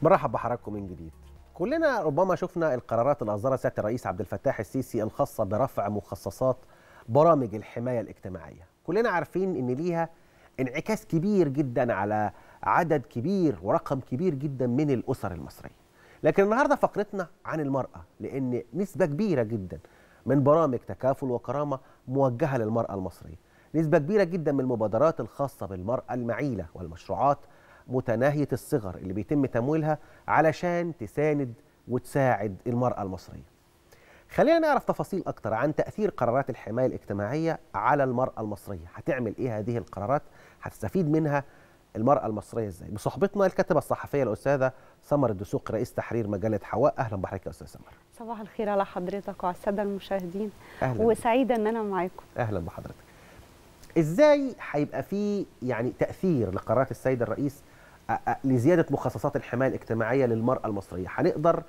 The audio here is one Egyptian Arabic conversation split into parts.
مرحب بحضراتكم من جديد كلنا ربما شفنا القرارات اللي اصدرها سياده الرئيس عبد الفتاح السيسي الخاصه برفع مخصصات برامج الحمايه الاجتماعيه كلنا عارفين ان ليها انعكاس كبير جدا على عدد كبير ورقم كبير جدا من الاسر المصريه لكن النهارده فقرتنا عن المراه لان نسبه كبيره جدا من برامج تكافل وكرامه موجهه للمراه المصريه نسبه كبيره جدا من المبادرات الخاصه بالمراه المعيله والمشروعات متناهيه الصغر اللي بيتم تمويلها علشان تساند وتساعد المراه المصريه. خلينا نعرف تفاصيل اكتر عن تاثير قرارات الحمايه الاجتماعيه على المراه المصريه، هتعمل ايه هذه القرارات؟ هتستفيد منها المراه المصريه ازاي؟ بصحبتنا الكاتبه الصحفيه الاستاذه سمر الدسوقي رئيس تحرير مجله حواء، اهلا بحضرتك يا استاذ سمر. صباح الخير على حضرتك وعلى الساده المشاهدين اهلا وسعيده ان انا معاكم. اهلا بحضرتك. ازاي هيبقى في يعني تاثير لقرارات السيد الرئيس لزياده مخصصات الحمايه الاجتماعيه للمراه المصريه هنقدر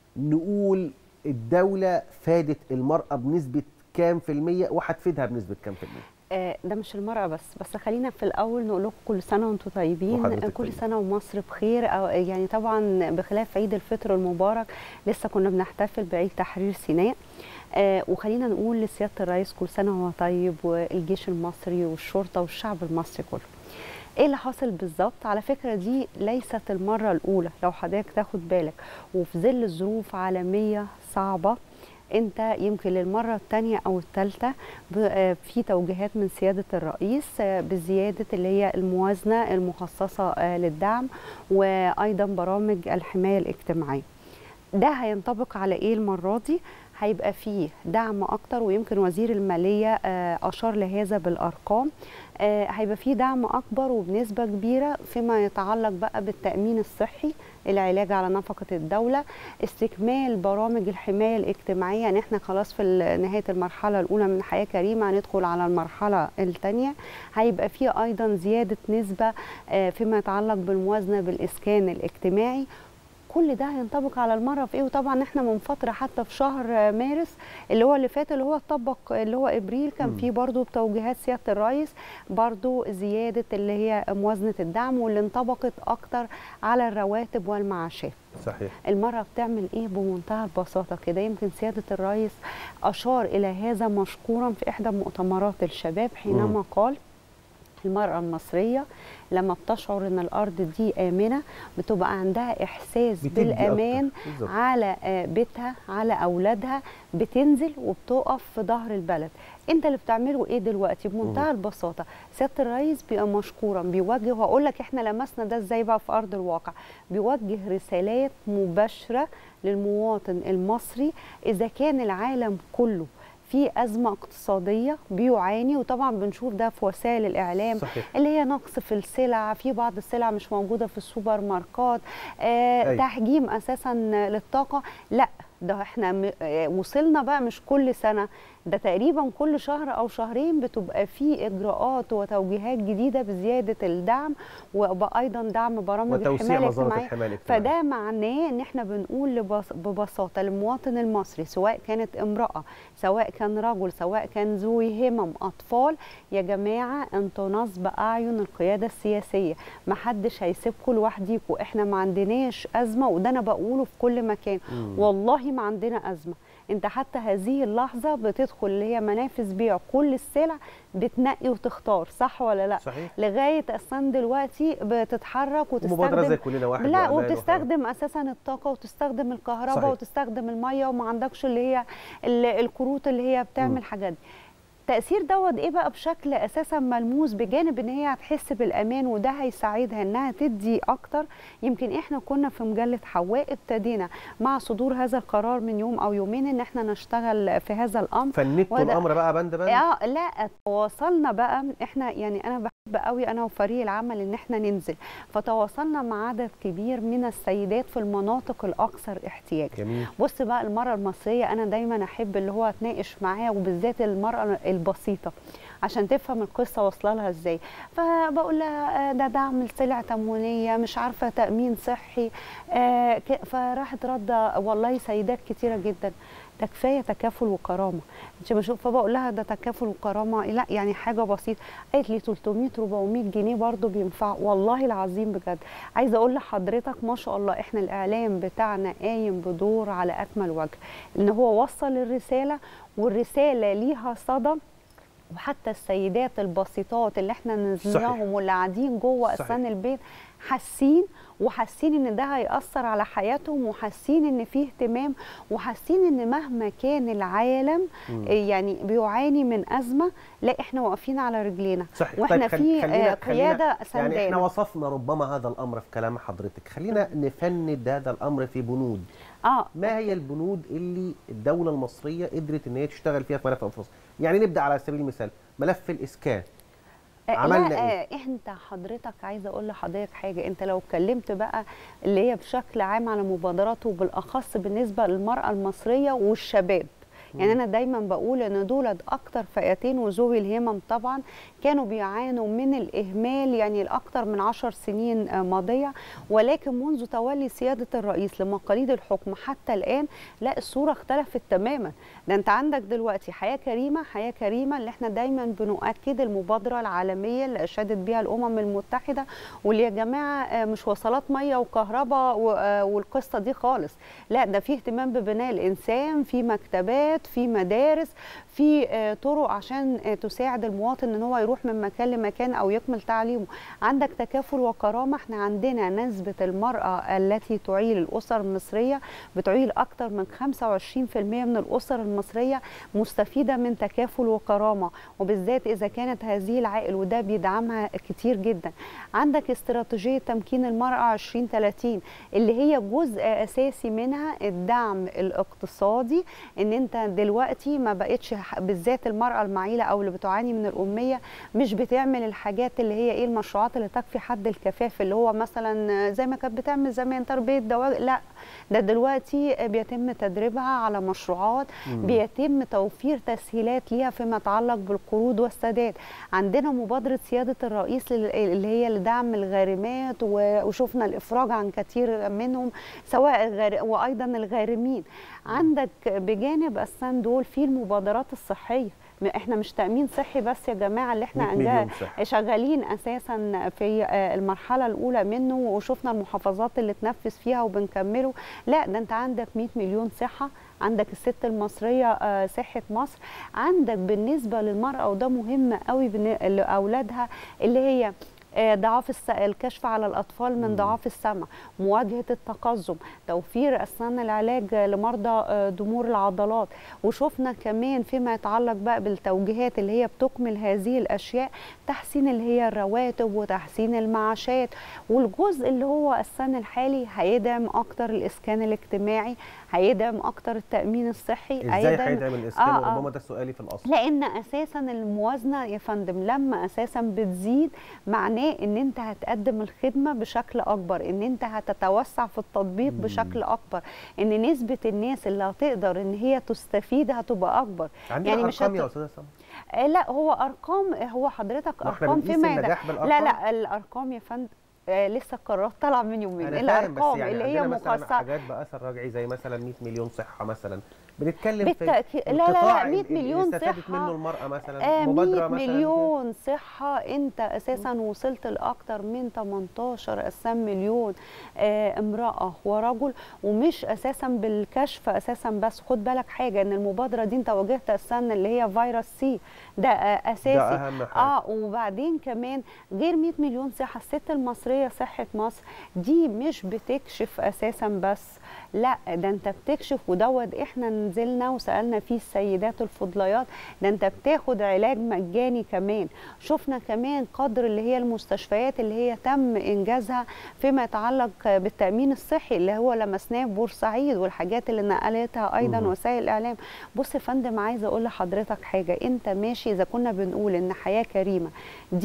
نقول الدوله فادت المراه بنسبه كام في الميه وهتفيدها بنسبه كام في الميه آه، ده مش المرأة بس بس خلينا في الأول نقول لكم كل سنة وأنتم طيبين وحضرتك كل طيبة. سنة ومصر بخير أو يعني طبعا بخلاف عيد الفطر المبارك لسه كنا بنحتفل بعيد تحرير سيناء آه وخلينا نقول لسيادة الرئيس كل سنة وهو طيب والجيش المصري والشرطة والشعب المصري كله ايه اللي حاصل بالظبط على فكره دي ليست المره الاولى لو حضرتك تاخد بالك وفي ظل الظروف عالميه صعبه انت يمكن للمره الثانيه او الثالثه في توجيهات من سياده الرئيس آه، بزياده اللي هي الموازنه المخصصه آه، للدعم وايضا برامج الحمايه الاجتماعيه ده هينطبق على ايه المره دي هيبقى فيه دعم اكتر ويمكن وزير الماليه آه، اشار لهذا بالارقام آه، هيبقى فيه دعم اكبر وبنسبه كبيره فيما يتعلق بقى بالتامين الصحي العلاج على نفقه الدوله استكمال برامج الحمايه الاجتماعيه يعني احنا خلاص في ال- نهايه المرحله الاولى من حياه كريمه هندخل على المرحله الثانيه هيبقى فيه ايضا زياده نسبه آه، فيما يتعلق بالموازنه بالاسكان الاجتماعي كل ده هينطبق على المره في ايه وطبعا احنا من فتره حتى في شهر مارس اللي هو اللي فات اللي هو اتطبق اللي هو ابريل كان مم. فيه برضو بتوجيهات سياده الرئيس برضو زياده اللي هي موازنه الدعم واللي انطبقت اكتر على الرواتب والمعاشات صحيح المرأة بتعمل ايه بمنتهى البساطة كده يمكن سيادة الرئيس أشار إلى هذا مشكورا في إحدى مؤتمرات الشباب حينما مم. قال المرأة المصرية لما بتشعر ان الارض دي امنه بتبقى عندها احساس بتدي بالامان أكتر. بالظبط. على آه، بيتها على اولادها بتنزل وبتقف في ظهر البلد انت اللي بتعمله ايه دلوقتي بمنتهى البساطه سياده الرئيس بيبقى مشكورا بيوجه وهقول لك احنا لمسنا ده ازاي بقى في ارض الواقع بيوجه رسالات مباشره للمواطن المصري اذا كان العالم كله في أزمة اقتصادية بيعاني وطبعا بنشوف ده في وسائل الإعلام صحيح اللي هي نقص في السلع في بعض السلع مش موجودة في السوبر ماركات آه أيوة. تحجيم أساسا للطاقة لا ده احنا م- آه، وصلنا بقى مش كل سنة ده تقريبا كل شهر أو شهرين بتبقى في إجراءات وتوجيهات جديدة بزيادة الدعم وأيضا دعم برامج وتوسيع الحماية مظاهر الاجتماعية الحمايه الاجتماعيه فده معناه ان احنا بنقول لبس- ببساطه للمواطن المصري سواء كانت امراه سواء كان رجل سواء كان ذوي همم اطفال يا جماعه انتوا نصب اعين القياده السياسيه محدش هيسيبكم لوحديكم احنا ما عندناش ازمه وده انا بقوله في كل مكان مم. والله ما عندنا ازمه انت حتى هذه اللحظه بتدخل اللي هي منافذ بيع كل السلع بتنقي وتختار صح ولا لا صحيح لغايه اصلا دلوقتي بتتحرك ومبادره زي وتستخدم كلنا واحد لا وأمان وبتستخدم اساسا الطاقه وتستخدم الكهرباء صحيح. وتستخدم الميه وما عندكش اللي هي ال- الكروت اللي هي مم. بتعمل حاجات دي تاثير دوت ايه بقى بشكل اساسا ملموس بجانب ان هي هتحس بالامان وده هيساعدها انها تدي اكتر يمكن احنا كنا في مجله حواء ابتدينا مع صدور هذا القرار من يوم او يومين ان احنا نشتغل في هذا الامر فندتوا وده- الامر بقى بند بند اه لا تواصلنا بقى احنا يعني انا بحب قوي انا وفريق العمل ان احنا ننزل فتواصلنا مع عدد كبير من السيدات في المناطق الاكثر احتياج جميل بص بقى المرأة المصرية أنا دايما أحب اللي هو أتناقش معاها وبالذات المرأة البسيطة عشان تفهم القصة واصلة لها ازاي فبقول لها آه، ده دعم السلع تموينية مش عارفة تأمين صحي آه، ك- فراحت ردة والله سيدات كتيرة جدا ده كفايه تكافل وكرامه انت بشوف فبقول لها ده تكافل وكرامه لا يعني حاجه بسيطه قالت لي 300 400 جنيه برضو بينفع والله العظيم بجد عايزه اقول لحضرتك ما شاء الله احنا الاعلام بتاعنا قايم بدور على اكمل وجه ان هو وصل الرساله والرساله ليها صدى وحتى السيدات البسيطات اللي احنا نزلناهم واللي قاعدين جوه اسنان البيت حاسين وحاسين ان ده هيأثر على حياتهم وحاسين ان فيه اهتمام وحاسين ان مهما كان العالم مم. يعني بيعاني من ازمه لا احنا واقفين على رجلينا صحيح واحنا طيب خل- في خلينا- آه، خلينا- قياده يعني احنا سندانه وصفنا ربما هذا الامر في كلام حضرتك خلينا نفند هذا الامر في بنود اه ما هي البنود اللي الدوله المصريه قدرت ان هي تشتغل فيها في ملف انفسها يعني نبدا على سبيل المثال ملف الاسكان آه، عملنا لا إيه؟ آه، انت حضرتك عايزه اقول لحضرتك حاجه انت لو اتكلمت بقى اللي هي بشكل عام على مبادرات وبالاخص بالنسبه للمراه المصريه والشباب يعني انا دايما بقول ان دولت اكتر فئتين وذوي الهمم طبعا كانوا بيعانوا من الاهمال يعني لاكثر من عشر سنين آه، ماضيه ولكن منذ تولي سياده الرئيس لمقاليد الحكم حتى الان لا الصوره اختلفت تماما ده انت عندك دلوقتي حياه كريمه حياه كريمه اللي احنا دايما بنؤكد المبادره العالميه اللي اشادت بها الامم المتحده واللي يا جماعه آه، مش وصلات ميه وكهرباء و- آه، والقصه دي خالص لا ده في اهتمام ببناء الانسان في مكتبات في مدارس في آه، طرق عشان آه، تساعد المواطن ان هو يروح من مكان لمكان او يكمل تعليمه عندك تكافل وكرامه احنا عندنا نسبه المراه التي تعيل الاسر المصريه بتعيل اكثر من 25% من الاسر المصريه مستفيده من تكافل وكرامه وبالذات اذا كانت هذه العائل وده بيدعمها كتير جدا عندك استراتيجيه تمكين المراه 2030 اللي هي جزء اساسي منها الدعم الاقتصادي ان انت دلوقتي ما بقتش ح- بالذات المراه المعيله او اللي بتعاني من الاميه مش بتعمل الحاجات اللي هي ايه المشروعات اللي تكفي حد الكفاف اللي هو مثلا زي ما كانت بتعمل زمان تربيه دواجن لا ده دلوقتي بيتم تدريبها على مشروعات بيتم توفير تسهيلات ليها فيما يتعلق بالقروض والسداد عندنا مبادره سياده الرئيس لل- اللي هي لدعم الغارمات و- وشفنا الافراج عن كثير منهم سواء الغار... وايضا الغارمين عندك بجانب السن دول في المبادرات الصحيه م- احنا مش تامين صحي بس يا جماعه اللي احنا 100 أنجا- مليون صحة. شغالين اساسا في آه، المرحله الاولى منه وشفنا المحافظات اللي تنفذ فيها وبنكمله لا ده انت عندك 100 مليون صحه عندك الست المصريه آه، صحه مصر عندك بالنسبه للمراه وده مهم قوي بن- لاولادها اللي هي آه، ضعاف الس- الكشف على الاطفال من ضعاف السمع مواجهه التقزم توفير اسنان العلاج لمرضى آه، ضمور العضلات وشفنا كمان فيما يتعلق بقى بالتوجيهات اللي هي بتكمل هذه الاشياء تحسين اللي هي الرواتب وتحسين المعاشات والجزء اللي هو السنة الحالي هيدعم اكتر الاسكان الاجتماعي هيدعم اكتر التامين الصحي ازاي هيدعم الاسكان آه، آه. وربما ده سؤالي في الاصل لان اساسا الموازنه يا فندم لما اساسا بتزيد معناه ان انت هتقدم الخدمه بشكل اكبر ان انت هتتوسع في التطبيق مم. بشكل اكبر ان نسبه الناس اللي هتقدر ان هي تستفيد هتبقى اكبر عندنا يعني مش ارقام هت- يا استاذه سمر آه، لا هو ارقام هو حضرتك ما احنا ارقام بنقيس فيما يد- النجاح بالارقام لا لا الارقام يا فندم آه، لسه القرارات طالعه من يومين انا فاهم بس الارقام يعني اللي هي عندنا مثلا مقصره حاجات باثر رجعي زي مثلا 100 مليون صحه مثلا بنتكلم بالتأكيد. في لا، لا، لا، القطاع 100 اللي مليون استفادت صحة. منه المراه مثلا آه، 100 مبادره مثلا مليون صحة أنت أساسا وصلت لأكتر من 18 أساسا مليون آه، امرأة ورجل ومش أساسا بالكشف أساسا بس خد بالك حاجة إن المبادرة دي أنت واجهت أساسا اللي هي فيروس سي ده آه، أساسي ده اهم حاجه اه وبعدين كمان غير 100 مليون صحه الست المصريه صحه مصر دي مش بتكشف اساسا بس لا ده انت بتكشف ودوت احنا نزلنا وسالنا فيه السيدات الفضليات ده انت بتاخد علاج مجاني كمان شفنا كمان قدر اللي هي المستشفيات اللي هي تم انجازها فيما يتعلق بالتامين الصحي اللي هو لمسناه في بورسعيد والحاجات اللي نقلتها ايضا مهم. وسائل الاعلام بص يا فندم عايزه اقول لحضرتك حاجه انت ماشي اذا كنا بنقول ان حياه كريمه دي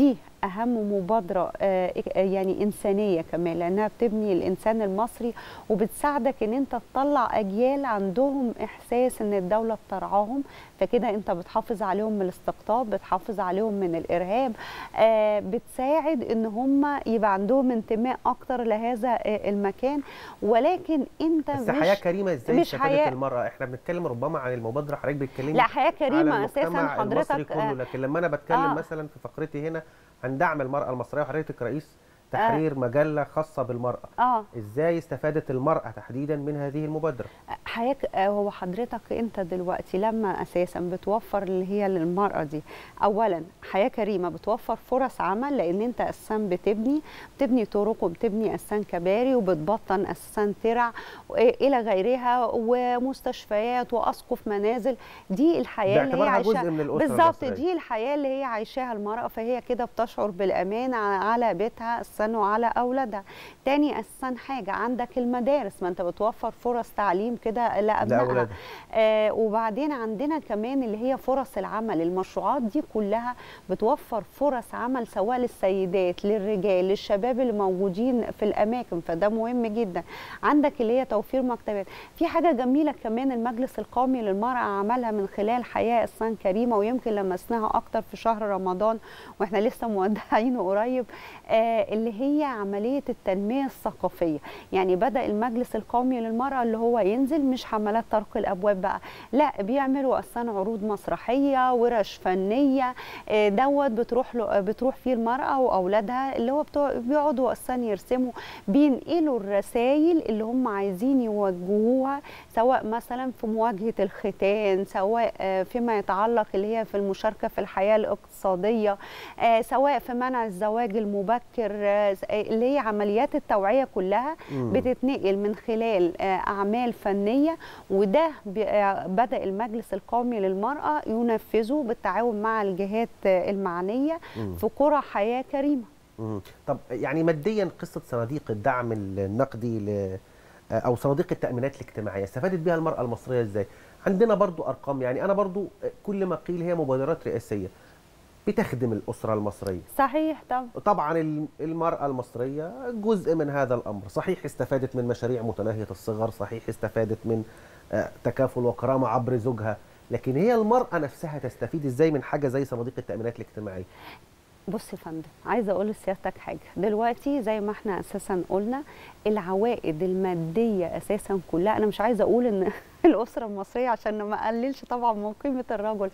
اهم مبادره آه، يعني انسانيه كمان لانها بتبني الانسان المصري وبتساعدك ان انت تطلع اجيال عندهم احساس ان الدوله بترعاهم فكده انت بتحافظ عليهم من الاستقطاب بتحافظ عليهم من الارهاب آه، بتساعد ان هم يبقى عندهم انتماء اكتر لهذا آه، المكان ولكن انت بس مش حياه كريمه ازاي مش استفادت حياة- المراه احنا بنتكلم ربما عن المبادره حضرتك بتتكلمي لا حياه كريمه على اساسا المجتمع المصري حضرتك كله آه، لكن لما انا بتكلم آه. مثلا في فقرتي هنا عن دعم المراه المصريه وحضرتك رئيس تحرير مجله خاصه بالمراه اه ازاي استفادت المراه تحديدا من هذه المبادره حياة هو حضرتك انت دلوقتي لما اساسا بتوفر اللي هي للمراه دي اولا حياه كريمه بتوفر فرص عمل لان انت اساسا بتبني بتبني طرق وبتبني اساسا كباري وبتبطن اساسا ترع الى غيرها ومستشفيات واسقف منازل دي الحياه اللي هي باعتبارها عايشاها جزء من الاسره بالظبط المصرية. دي الحياه اللي هي عايشاها المراه فهي كده بتشعر بالامان ع- على بيتها اساسا وعلى اولادها تاني اساسا حاجه عندك المدارس ما انت بتوفر فرص تعليم كده لابنائها لأولادها. آه وبعدين عندنا كمان اللي هي فرص العمل المشروعات دي كلها بتوفر فرص عمل سواء للسيدات للرجال للشباب اللي موجودين في الاماكن فده مهم جدا عندك اللي هي توفير مكتبات في حاجه جميله كمان المجلس القومي للمراه عملها من خلال حياه اسان كريمه ويمكن لمسناها اكتر في شهر رمضان واحنا لسه مودعينه قريب آه اللي هي عمليه التنميه الثقافيه يعني بدا المجلس القومي للمراه اللي هو ينزل مش حملات طرق الابواب بقى لا بيعملوا اصلا عروض مسرحيه ورش فنيه آه، دوت بتروح له بتروح فيه المراه واولادها اللي هو بتوع- بيقعدوا اصلا يرسموا بينقلوا الرسائل اللي هم عايزين يوجهوها سواء مثلا في مواجهه الختان سواء آه، فيما يتعلق اللي هي في المشاركه في الحياه الاقتصاديه آه، سواء في منع الزواج المبكر آه، اللي هي عمليات التوعيه كلها مم. بتتنقل من خلال آه، اعمال فنيه وده ب- آه، بدا المجلس القومي للمراه ينفذه بالتعاون مع الجهات آه، المعنيه مم. في قرى حياه كريمه مم. طب يعني ماديا قصه صناديق الدعم النقدي ل او صناديق التامينات الاجتماعيه استفادت بها المراه المصريه ازاي عندنا برضو ارقام يعني انا برضو كل ما قيل هي مبادرات رئاسيه بتخدم الاسره المصريه صحيح طب طبعا الم- المرأة المصرية جزء من هذا الأمر صحيح استفادت من مشاريع متناهية الصغر صحيح استفادت من آه، تكافل وكرامة عبر زوجها لكن هي المرأة نفسها تستفيد ازاي من حاجة زي صناديق التأمينات الاجتماعية بص يا فندم عايزه اقول لسيادتك حاجه دلوقتي زي ما احنا اساسا قلنا العوائد الماديه اساسا كلها انا مش عايزه اقول ان الاسره المصريه عشان ما اقللش طبعا من قيمه الرجل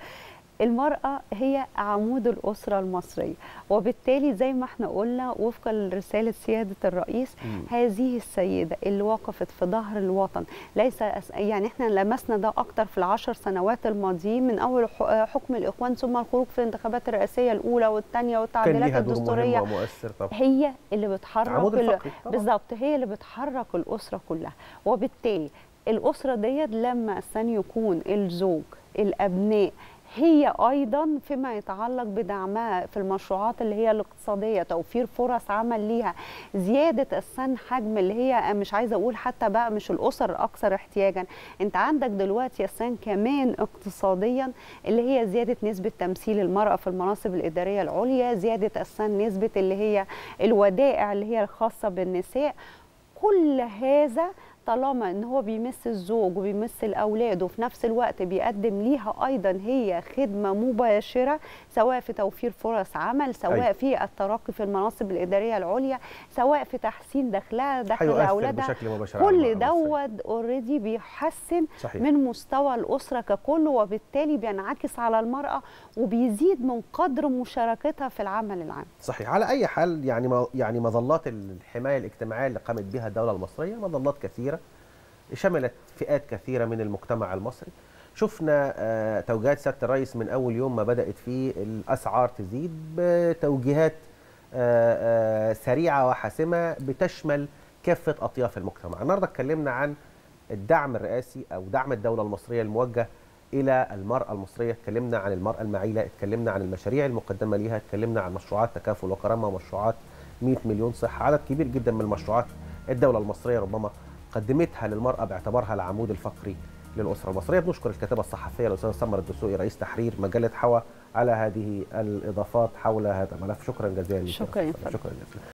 المرأة هي عمود الأسرة المصرية وبالتالي زي ما احنا قلنا وفقا لرسالة سيادة الرئيس مم. هذه السيدة اللي وقفت في ظهر الوطن ليس أس... يعني احنا لمسنا ده أكتر في العشر سنوات الماضيين من أول ح- حكم الإخوان ثم الخروج في الانتخابات الرئاسية الأولى والثانية كان والتعديلات ليها دور مهم الدستورية ومؤثر طبعا هي اللي بتحرك عمود ال- الفقري طبعا. بالظبط هي اللي بتحرك الاسره كلها وبالتالي الاسره ديت لما أساساً يكون الزوج الابناء هي ايضا فيما يتعلق بدعمها في المشروعات اللي هي الاقتصاديه توفير فرص عمل ليها زياده اساسا حجم اللي هي مش عايزه اقول حتى بقى مش الاسر الاكثر احتياجا انت عندك دلوقتي اساسا كمان اقتصاديا اللي هي زياده نسبه تمثيل المراه في المناصب الاداريه العليا زياده اساسا نسبه اللي هي الودائع اللي هي الخاصه بالنساء كل هذا طالما ان هو بيمس الزوج وبيمس الاولاد وفي نفس الوقت بيقدم ليها ايضا هي خدمه مباشره سواء في توفير فرص عمل سواء أيوة. في الترقي في المناصب الاداريه العليا سواء في تحسين دخلها دخل هيؤثر اولادها بشكل مباشر على المرأة كل المصرية. دوت اوريدي بيحسن صحيح من مستوى الاسره ككل وبالتالي بينعكس على المراه وبيزيد من قدر مشاركتها في العمل العام صحيح على اي حال يعني ما يعني مظلات الحمايه الاجتماعيه اللي قامت بها الدوله المصريه مظلات كثيره شملت فئات كثيره من المجتمع المصري شفنا آه، توجيهات سياده الرئيس من اول يوم ما بدات فيه الاسعار تزيد بتوجيهات آه، آه، سريعه وحاسمه بتشمل كافه اطياف المجتمع النهارده اتكلمنا عن الدعم الرئاسي او دعم الدوله المصريه الموجه الى المراه المصريه اتكلمنا عن المراه المعيله اتكلمنا عن المشاريع المقدمه ليها اتكلمنا عن مشروعات تكافل وكرامه ومشروعات 100 مليون صحه عدد كبير جدا من المشروعات الدوله المصريه ربما قدمتها للمراه باعتبارها العمود الفقري للاسره المصريه بنشكر الكاتبه الصحفيه الاستاذه سمر الدسوقي رئيس تحرير مجله حوا على هذه الاضافات حول هذا الملف شكرا جزيلا لك يا شكراً يا أستاذة. فندم. شكرا جزيلا